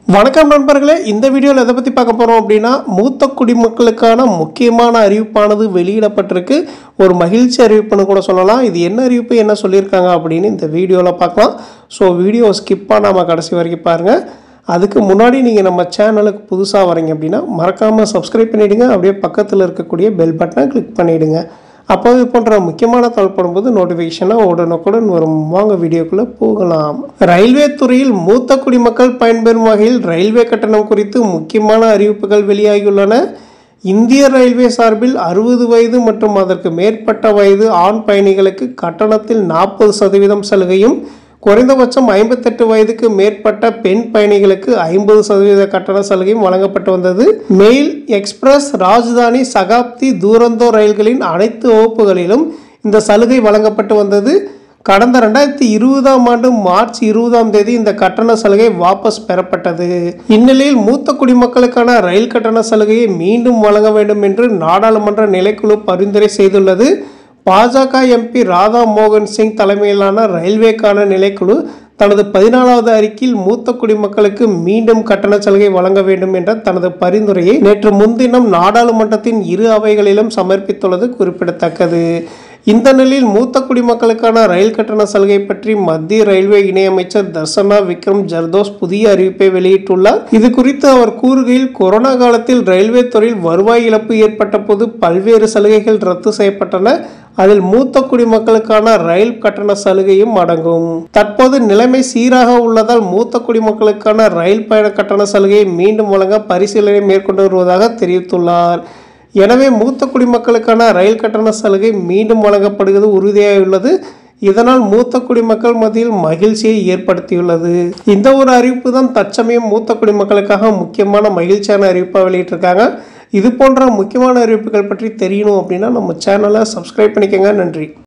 வணக்கம் நண்பர்களே இந்த வீடியோவில் எதை பற்றி பார்க்க போகிறோம் அப்படின்னா மூத்த குடிமக்களுக்கான முக்கியமான அறிவிப்பானது வெளியிடப்பட்டிருக்கு ஒரு மகிழ்ச்சி அறிவிப்புன்னு கூட சொல்லலாம் இது என்ன அறிவிப்பு என்ன சொல்லியிருக்காங்க அப்படின்னு இந்த வீடியோவில் பார்க்கலாம் ஸோ வீடியோ ஸ்கிப் பண்ணாமல் கடைசி வரைக்கும் பாருங்கள் அதுக்கு முன்னாடி நீங்கள் நம்ம சேனலுக்கு புதுசாக வரீங்க அப்படின்னா மறக்காமல் சப்ஸ்கிரைப் பண்ணிவிடுங்க அப்படியே பக்கத்தில் இருக்கக்கூடிய பெல் பட்டனை கிளிக் பண்ணிவிடுங்க அப்போ இது போன்ற முக்கியமான தகவல் படும்போது நோட்டிஃபிகேஷனாக உடனுக்குடன் வரும் வாங்க வீடியோக்குள்ளே போகலாம் ரயில்வே துறையில் மூத்த குடிமக்கள் பயன்பெறும் வகையில் ரயில்வே கட்டணம் குறித்து முக்கியமான அறிவிப்புகள் வெளியாகியுள்ளன இந்திய ரயில்வே சார்பில் அறுபது வயது மற்றும் அதற்கு மேற்பட்ட வயது ஆண் பயணிகளுக்கு கட்டணத்தில் நாற்பது சதவீதம் சலுகையும் குறைந்தபட்சம் ஐம்பத்தெட்டு வயதுக்கு மேற்பட்ட பெண் பயணிகளுக்கு ஐம்பது சதவீத கட்டண சலுகையும் வழங்கப்பட்டு வந்தது மெயில் எக்ஸ்பிரஸ் ராஜ்தானி சகாப்தி தூரந்தோ ரயில்களின் அனைத்து வகுப்புகளிலும் இந்த சலுகை வழங்கப்பட்டு வந்தது கடந்த ரெண்டாயிரத்தி இருபதாம் ஆண்டு மார்ச் இருபதாம் தேதி இந்த கட்டண சலுகை வாபஸ் பெறப்பட்டது இந்நிலையில் மூத்த குடிமக்களுக்கான ரயில் கட்டண சலுகையை மீண்டும் வழங்க வேண்டும் என்று நாடாளுமன்ற நிலைக்குழு பரிந்துரை செய்துள்ளது பாஜக எம்பி ராதா மோகன் சிங் தலைமையிலான ரயில்வேக்கான நிலைக்குழு தனது பதினாலாவது அறிக்கையில் மூத்த குடிமக்களுக்கு மீண்டும் கட்டண சலுகை வழங்க வேண்டும் என்ற தனது பரிந்துரையை நேற்று முன்தினம் நாடாளுமன்றத்தின் இரு அவைகளிலும் சமர்ப்பித்துள்ளது குறிப்பிடத்தக்கது இந்த நிலையில் மூத்த குடிமக்களுக்கான ரயில் கட்டண சலுகை பற்றி மத்திய ரயில்வே இணையமைச்சர் தர்சனா விக்ரம் ஜர்தோஸ் புதிய அறிவிப்பை வெளியிட்டுள்ளார் இது குறித்து அவர் கூறுகையில் கொரோனா காலத்தில் ரயில்வே துறையில் வருவாய் இழப்பு ஏற்பட்ட போது பல்வேறு சலுகைகள் ரத்து செய்யப்பட்டன அதில் மூத்த குடிமக்களுக்கான ரயில் கட்டண சலுகையும் அடங்கும் தற்போது நிலைமை சீராக உள்ளதால் மூத்த குடிமக்களுக்கான ரயில் பயண கட்டண சலுகையை மீண்டும் வழங்க பரிசீலனை மேற்கொண்டு வருவதாக தெரிவித்துள்ளார் எனவே மூத்த குடிமக்களுக்கான ரயில் கட்டண சலுகை மீண்டும் வழங்கப்படுவது உறுதியாயுள்ளது இதனால் மூத்த குடிமக்கள் மத்தியில் மகிழ்ச்சியை ஏற்படுத்தியுள்ளது இந்த ஒரு அறிவிப்பு தான் தற்சமயம் மூத்த குடிமக்களுக்காக முக்கியமான மகிழ்ச்சியான அறிவிப்பாக வெளியிட்டிருக்காங்க இது போன்ற முக்கியமான அறிவிப்புகள் பற்றி தெரியணும் அப்படின்னா நம்ம சேனலை சப்ஸ்கிரைப் பண்ணிக்கோங்க நன்றி